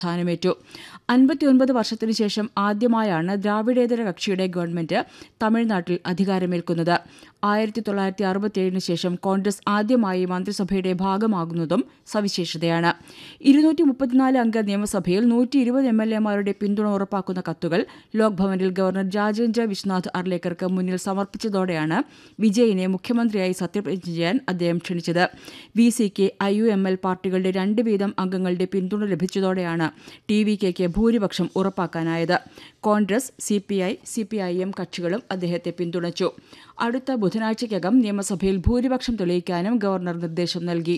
സ്ഥാനമേറ്റു അൻപത്തിയൊൻപത് വർഷത്തിനു ശേഷം ആദ്യമായാണ് ദ്രാവിഡേതര കക്ഷിയുടെ ഗവൺമെന്റ് തമിഴ്നാട്ടിൽ അധികാരമേൽക്കുന്നത് ആയിരത്തി തൊള്ളായിരത്തി അറുപത്തിയേഴിന് ശേഷം കോൺഗ്രസ് ആദ്യമായി മന്ത്രിസഭയുടെ ഭാഗമാകുന്നതും സവിശേഷതയാണ് ഇരുന്നൂറ്റി മുപ്പത്തിനാല് അംഗ നിയമസഭയിൽ നൂറ്റി ഇരുപത് എം എൽ എമാരുടെ പിന്തുണ ഉറപ്പാക്കുന്ന കത്തുകൾ ലോക്ഭവനിൽ ഗവർണർ രാജേന്ദ്ര വിശ്വനാഥ് അർലേക്കർക്ക് മുന്നിൽ സമർപ്പിച്ചതോടെയാണ് വിജയിനെ മുഖ്യമന്ത്രിയായി സത്യപ്രതിജ്ഞ ചെയ്യാൻ അദ്ദേഹം ക്ഷണിച്ചത് V C K I U M L പാർട്ടികളുടെ രണ്ട് വീതം അംഗങ്ങളുടെ പിന്തുണ ലഭിച്ചതോടെയാണ് ടി വി കെക്ക് ഭൂരിപക്ഷം ഉറപ്പാക്കാനായത് Congress C P I C P I M കക്ഷികളും അദ്ദേഹത്തെ പിന്തുണച്ചു അടുത്ത ബുധനാഴ്ചയ്ക്കകം നിയമസഭയിൽ ഭൂരിപക്ഷം തെളിയിക്കാനും ഗവർണർ നിർദ്ദേശം നൽകി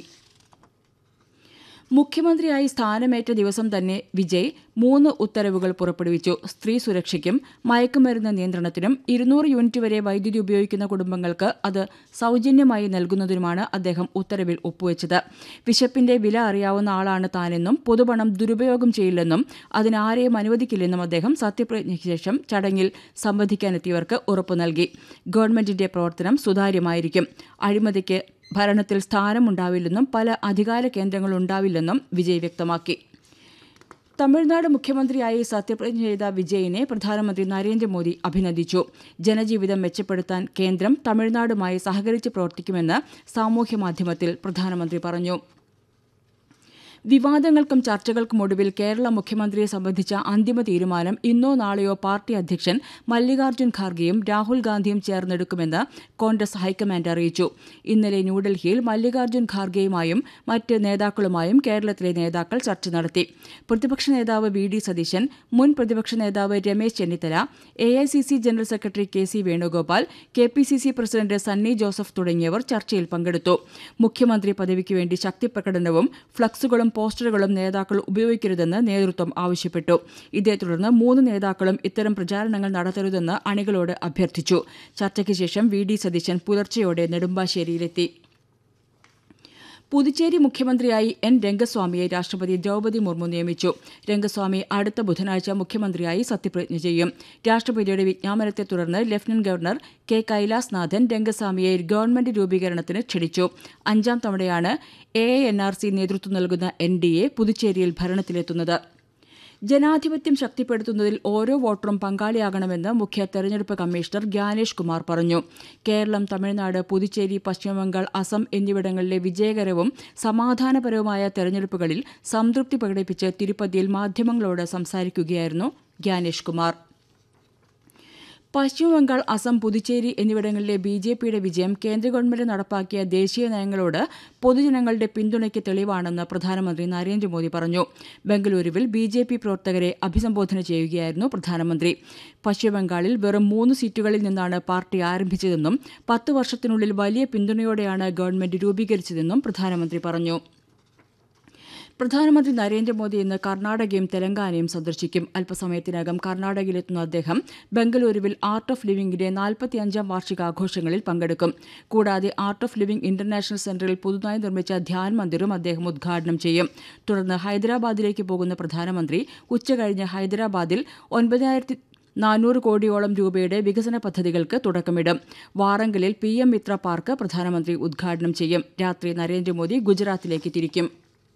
മുഖ്യമന്ത്രിയായി സ്ഥാനമേറ്റ ദിവസം തന്നെ വിജയ് മൂന്ന് ഉത്തരവുകൾ പുറപ്പെടുവിച്ചു സ്ത്രീ സുരക്ഷയ്ക്കും മയക്കുമരുന്ന് നിയന്ത്രണത്തിനും ഇരുന്നൂറ് യൂണിറ്റ് വരെ വൈദ്യുതി ഉപയോഗിക്കുന്ന കുടുംബങ്ങൾക്ക് അത് സൗജന്യമായി നൽകുന്നതിനുമാണ് അദ്ദേഹം ഉത്തരവിൽ ഒപ്പുവെച്ചത് വിശപ്പിന്റെ വില അറിയാവുന്ന ആളാണ് താനെന്നും പൊതുപണം ദുരുപയോഗം ചെയ്യില്ലെന്നും അതിനാരെയും അനുവദിക്കില്ലെന്നും അദ്ദേഹം സത്യപ്രതിജ്ഞയ്ക്ക് ശേഷം ചടങ്ങിൽ സംബന്ധിക്കാനെത്തിയവർക്ക് ഉറപ്പു നൽകി ഗവൺമെന്റിന്റെ പ്രവർത്തനം സുതാര്യമായിരിക്കും അഴിമതിക്ക് ഭരണത്തിൽ സ്ഥാനമുണ്ടാവില്ലെന്നും പല അധികാര കേന്ദ്രങ്ങളുണ്ടാവില്ലെന്നും വിജയ് വ്യക്തമാക്കി തമിഴ്നാട് മുഖ്യമന്ത്രിയായി സത്യപ്രതിജ്ഞ ചെയ്ത വിജയിനെ പ്രധാനമന്ത്രി നരേന്ദ്രമോദി അഭിനന്ദിച്ചു ജനജീവിതം മെച്ചപ്പെടുത്താൻ കേന്ദ്രം തമിഴ്നാടുമായി സഹകരിച്ച് പ്രവർത്തിക്കുമെന്ന് സാമൂഹ്യമാധ്യമത്തിൽ പ്രധാനമന്ത്രി പറഞ്ഞു വിവാദങ്ങൾക്കും ചർച്ചകൾക്കും ഒടുവിൽ കേരള മുഖ്യമന്ത്രിയെ സംബന്ധിച്ച അന്തിമ തീരുമാനം ഇന്നോ നാളെയോ പാർട്ടി അധ്യക്ഷൻ മല്ലികാർജ്ജുൻ ഖാർഗെയും രാഹുൽ ഗാന്ധിയും ചേർന്നെടുക്കുമെന്ന് കോൺഗ്രസ് ഹൈക്കമാൻഡ് അറിയിച്ചു ഇന്നലെ ന്യൂഡൽഹിയിൽ മല്ലികാർജ്ജുൻ ഖാർഗെയുമായും മറ്റ് നേതാക്കളുമായും കേരളത്തിലെ നേതാക്കൾ ചർച്ച നടത്തി പ്രതിപക്ഷ നേതാവ് വി ഡി സതീശൻ മുൻ പ്രതിപക്ഷ നേതാവ് Ramesh Chennithala A I C C general secretary K C Venugopal K P C C president Sunny Joseph തുടങ്ങിയവർ ചർച്ചയിൽ പങ്കെടുത്തു മുഖ്യമന്ത്രി പദവിക്ക് വേണ്ടി ശക്തിപ്രകടനവും ഫ്ലക്സുകളും പോസ്റ്ററുകളും നേതാക്കൾ ഉപയോഗിക്കരുതെന്ന് നേതൃത്വം ആവശ്യപ്പെട്ടു ഇതേ തുടർന്ന് മൂന്ന് നേതാക്കളും ഇത്തരം പ്രചാരണങ്ങൾ നടത്തരുതെന്ന് അണികളോട് അഭ്യർത്ഥിച്ചു ചർച്ചയ്ക്ക് ശേഷം വി ഡി സതീശൻ പുലർച്ചെയോടെ നെടുമ്പാശ്ശേരിയിലെത്തി പുതുച്ചേരി മുഖ്യമന്ത്രിയായി എൻ രംഗസ്വാമിയെ രാഷ്ട്രപതി ദ്രൌപതി മുർമു നിയമിച്ചു രംഗസ്വാമി അടുത്ത ബുധനാഴ്ച മുഖ്യമന്ത്രിയായി സത്യപ്രതിജ്ഞ ചെയ്യും രാഷ്ട്രപതിയുടെ വിജ്ഞാപനത്തെ തുടർന്ന് ലഫ്റ്റനന്റ് ഗവർണർ കെ കൈലാസ്നാഥൻ രംഗസ്വാമിയെ ഗവൺമെന്റ് രൂപീകരണത്തിന് ക്ഷണിച്ചു അഞ്ചാം തവണയാണ് എ എൻ ആർ സി നേതൃത്വം നൽകുന്ന എൻ ഡി എ പുതുച്ചേരിയിൽ ഭരണത്തിലെത്തുന്നത് ജനാധിപത്യം ശക്തിപ്പെടുത്തുന്നതിൽ ഓരോ വോട്ടറും പങ്കാളിയാകണമെന്ന് മുഖ്യ തെരഞ്ഞെടുപ്പ് കമ്മീഷണർ ഗ്യാനേഷ് കുമാർ പറഞ്ഞു കേരളം തമിഴ്നാട് പുതുച്ചേരി പശ്ചിമബംഗാൾ അസം എന്നിവിടങ്ങളിലെ വിജയകരവും സമാധാനപരവുമായ തെരഞ്ഞെടുപ്പുകളിൽ സംതൃപ്തി പ്രകടിപ്പിച്ച് തിരുപ്പതിയിൽ മാധ്യമങ്ങളോട് സംസാരിക്കുകയായിരുന്നു ഗ്യാനേഷ് കുമാർ പശ്ചിമബംഗാൾ അസം പുതുച്ചേരി എന്നിവിടങ്ങളിലെ ബി ജെ പിയുടെ വിജയം കേന്ദ്ര ഗവൺമെന്റ് നടപ്പാക്കിയ ദേശീയ നയങ്ങളോട് പൊതുജനങ്ങളുടെ പിന്തുണയ്ക്ക് തെളിവാണെന്ന് പ്രധാനമന്ത്രി നരേന്ദ്രമോദി പറഞ്ഞു ബംഗളൂരുവിൽ ബി ജെ പി പ്രവർത്തകരെ അഭിസംബോധന ചെയ്യുകയായിരുന്നു പ്രധാനമന്ത്രി പശ്ചിമബംഗാളിൽ വെറും മൂന്ന് സീറ്റുകളിൽ നിന്നാണ് പാർട്ടി ആരംഭിച്ചതെന്നും പത്ത് വർഷത്തിനുള്ളിൽ വലിയ പിന്തുണയോടെയാണ് ഗവൺമെന്റ് രൂപീകരിച്ചതെന്നും പ്രധാനമന്ത്രി പറഞ്ഞു പ്രധാനമന്ത്രി നരേന്ദ്രമോദി ഇന്ന് കർണാടകയും തെലങ്കാനയും സന്ദർശിക്കും അല്പസമയത്തിനകം കർണാടകയിലെത്തുന്ന അദ്ദേഹം ബംഗളൂരുവിൽ ആർട്ട് ഓഫ് ലിവിംഗിന്റെ നാൽപ്പത്തിയഞ്ചാം വാർഷികാഘോഷങ്ങളിൽ പങ്കെടുക്കും കൂടാതെ ആർട്ട് ഓഫ് ലിവിംഗ് ഇന്റർനാഷണൽ സെന്ററിൽ പുതുതായി നിർമ്മിച്ച ധ്യാൻ മന്ദിറും അദ്ദേഹം ഉദ്ഘാടനം ചെയ്യും തുടർന്ന് ഹൈദരാബാദിലേക്ക് പോകുന്ന പ്രധാനമന്ത്രി ഉച്ചകഴിഞ്ഞ് ഹൈദരാബാദിൽ ഒൻപതിനായിരത്തി നാനൂറ് കോടിയോളം രൂപയുടെ വികസന പദ്ധതികൾക്ക് തുടക്കമിടും വാറങ്കലിൽ പി എം മിത്ര പാർക്ക് പ്രധാനമന്ത്രി ഉദ്ഘാടനം ചെയ്യും രാത്രി നരേന്ദ്രമോദി ഗുജറാത്തിലേക്ക് തിരിക്കും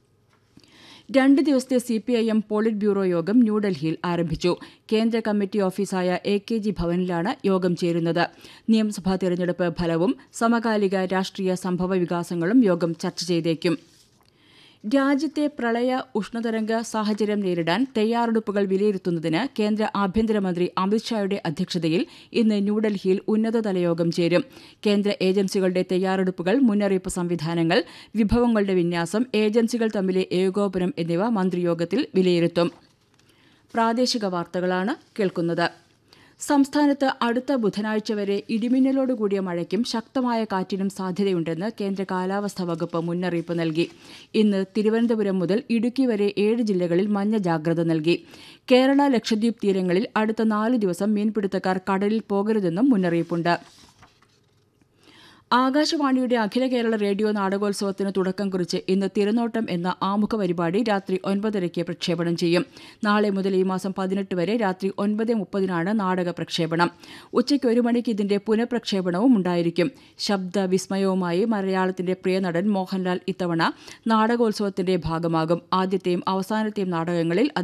രണ്ട് ദിവസത്തെ C P I M polit bureau യോഗം ന്യൂഡൽഹിയിൽ ആരംഭിച്ചു കേന്ദ്ര കമ്മിറ്റി ഓഫീസായ എ കെ ജി ഭവനിലാണ് യോഗം ചേരുന്നത് നിയമസഭാ തെരഞ്ഞെടുപ്പ് ഫലവും സമകാലിക രാഷ്ട്രീയ സംഭവ വികാസങ്ങളും യോഗം ചർച്ച ചെയ്തേക്കും രാജ്യത്തെ പ്രളയ ഉഷ്ണതരംഗ സാഹചര്യം നേരിടാൻ തയ്യാറെടുപ്പുകൾ വിലയിരുത്തുന്നതിന് കേന്ദ്ര ആഭ്യന്തരമന്ത്രി അമിത്ഷായുടെ അധ്യക്ഷതയിൽ ഇന്ന് ന്യൂഡൽഹിയിൽ ഉന്നതതല യോഗം ചേരും കേന്ദ്ര ഏജൻസികളുടെ തയ്യാറെടുപ്പുകൾ മുന്നറിയിപ്പ് സംവിധാനങ്ങൾ വിഭവങ്ങളുടെ വിന്യാസം ഏജൻസികൾ തമ്മിലെ ഏകോപനം എന്നിവ മന്ത്രിയോഗത്തിൽ വിലയിരുത്തും പ്രാദേശിക വാർത്തകളാണ് കേൾക്കുന്നത് സംസ്ഥാനത്ത് അടുത്ത ബുധനാഴ്ച വരെ ഇടിമിന്നലോടുകൂടിയ മഴയ്ക്കും ശക്തമായ കാറ്റിനും സാധ്യതയുണ്ടെന്ന് കേന്ദ്ര കാലാവസ്ഥാ വകുപ്പ് മുന്നറിയിപ്പ് നൽകി ഇന്ന് തിരുവനന്തപുരം മുതൽ ഇടുക്കി വരെ ഏഴ് ജില്ലകളിൽ മഞ്ഞ ജാഗ്രത നൽകി കേരള ലക്ഷദ്വീപ് തീരങ്ങളിൽ അടുത്ത നാല് ദിവസം മീൻപിടുത്തക്കാർ കടലിൽ പോകരുതെന്നും മുന്നറിയിപ്പുണ്ട് ആകാശവാണിയുടെ അഖില കേരള റേഡിയോ നാടകോത്സവത്തിന് തുടക്കം കുറിച്ച് ഇന്ന് തിരനോട്ടം എന്ന ആമുഖ പരിപാടി രാത്രി ഒൻപതരയ്ക്ക് പ്രക്ഷേപണം ചെയ്യും നാളെ മുതൽ ഈ മാസം പതിനെട്ട് വരെ രാത്രി ഒൻപത് മുപ്പതിനാണ് നാടക പ്രക്ഷേപണം ഉച്ചയ്ക്ക് ഒരു മണിക്ക് ഇതിന്റെ പുനഃപ്രക്ഷേപണവും ഉണ്ടായിരിക്കും ശബ്ദ വിസ്മയവുമായി മലയാളത്തിന്റെ പ്രിയ നടൻ മോഹൻലാൽ ഇത്തവണ നാടകോത്സവത്തിന്റെ ഭാഗമാകും ആദ്യത്തെയും അവസാനത്തെയും നാടകങ്ങളിൽ